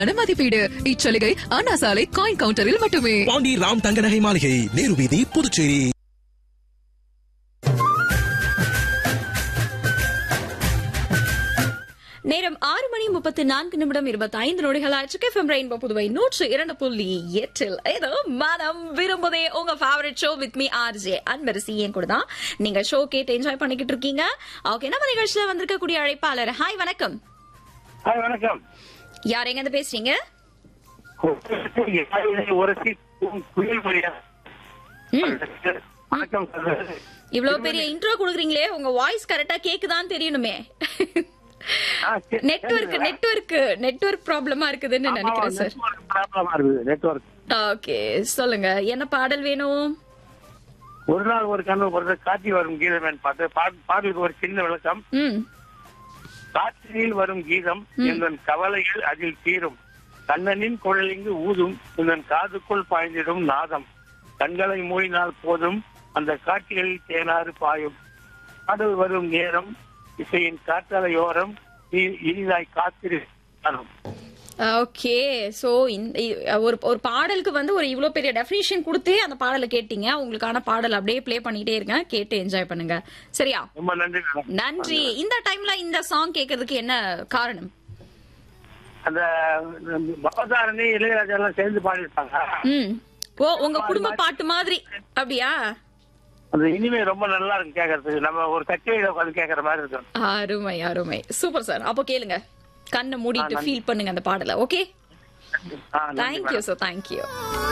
மதிப்பீடு இச்சலுகை அண்ணா சாலை காயின் கவுண்டரில் மட்டுமே பாண்டி ராம் தங்க நகை மாளிகை நேரு வீதி புதுச்சேரி நேரம் ஆறு மணி முப்பத்தி நான்கு நிமிடம் இருபத்தி ஐந்து நொடிகள் ஆயிடுச்சு ரெயின்போ புதுவை நூற்று இரண்டு புள்ளி எட்டில் ஏதோ மனம் விரும்புதே உங்க favourite show with me RJ Anbarasi என் கூட தான் நீங்க ஷோ கேட்டு என்ஜாய் பண்ணிக்கிட்டு இருக்கீங்க ஓகே நம்ம நிகழ்ச்சியில வந்திருக்கக்கூடிய அழைப்பாளர் ஹாய் வணக்கம் ஹாய் வணக்கம் யார் எங்க இருந்து பேசுறீங்க ஒரு சீட் குயில் மொழியா ம். வணக்கம் சார் இவ்வளவு பெரிய இன்ட்ரோ கொடுக்குறீங்களே உங்க வாய்ஸ் கரெக்டா கேக்குதான்னு தெரியணுமே ஆ, சரி. நெட்வொர்க் நெட்வொர்க் நெட்வொர்க் ப்ராப்ளமா இருக்குதுன்னு ஆமா, நினைக்கிறேன் சார் network ப்ராப்ளமா இருக்குது நெட்வொர்க் ஓகே சொல்லுங்க என்ன பாடல் வேணும் ஒரு நாள் ஒரு கண்ணு ஒரு காட்சி வரும் கீதம் பார்த்து பா- பாடலுக்கு ஒரு சின்ன விளக்கம் ம் காற்றினில் வரும் கீதம் எங்கள் கவலைகள் அதில் தீரும் கண்ணனின் குழலிங்கு ஊதும் இதன் காதுக்குள் பாய்ந்திடும் நாதம் கண்களை மூடினால் போதும் அந்த காட்சிகளில் தேனாறு பாயும் பாடல் வரும் நேரம் இசையின் காற்றலையோரம் நீ- இனிதாய் காத்திரு காணும். ஓகே சோ இந்த இ- ஒரு ஒரு பாடலுக்கு வந்து ஒரு இவ்ளோ பெரிய டெஃபினிஷன் கொடுத்தே அந்த பாடலை கேட்டீங்க உங்களுக்கான பாடல் அப்படியே ப்ளே பண்ணிட்டே இருங்க கேட்டு என்ஜாய் பண்ணுங்க சரியா ரொம்ப நன்றி மேடம் நன்றி இந்த டைம்ல இந்த சாங் கேட்கறதுக்கு என்ன காரணம் அந்த பவதாரணி இளையராஜா எல்லாம் சேர்ந்து பாடிருப்பாங்க ம் ஓ உங்க குடும்ப பாட்டு மாதிரி அப்படியா அந்த இனிமே ரொம்ப நல்லா இருக்கும் கேட்கறதுக்கு நம்ம ஒரு கச்சேரியில உட்காந்து கேட்கற மாதிரி இருக்கும் அருமை அருமை சூப்பர் சார் அப்போ கேளுங்க கண்ணை மூடிட்டு ஃபீல் பண்ணுங்க அந்த பாடலை ஓகே ஆ, நன்றி தேங்க்யூ சார் தேங்க்யூ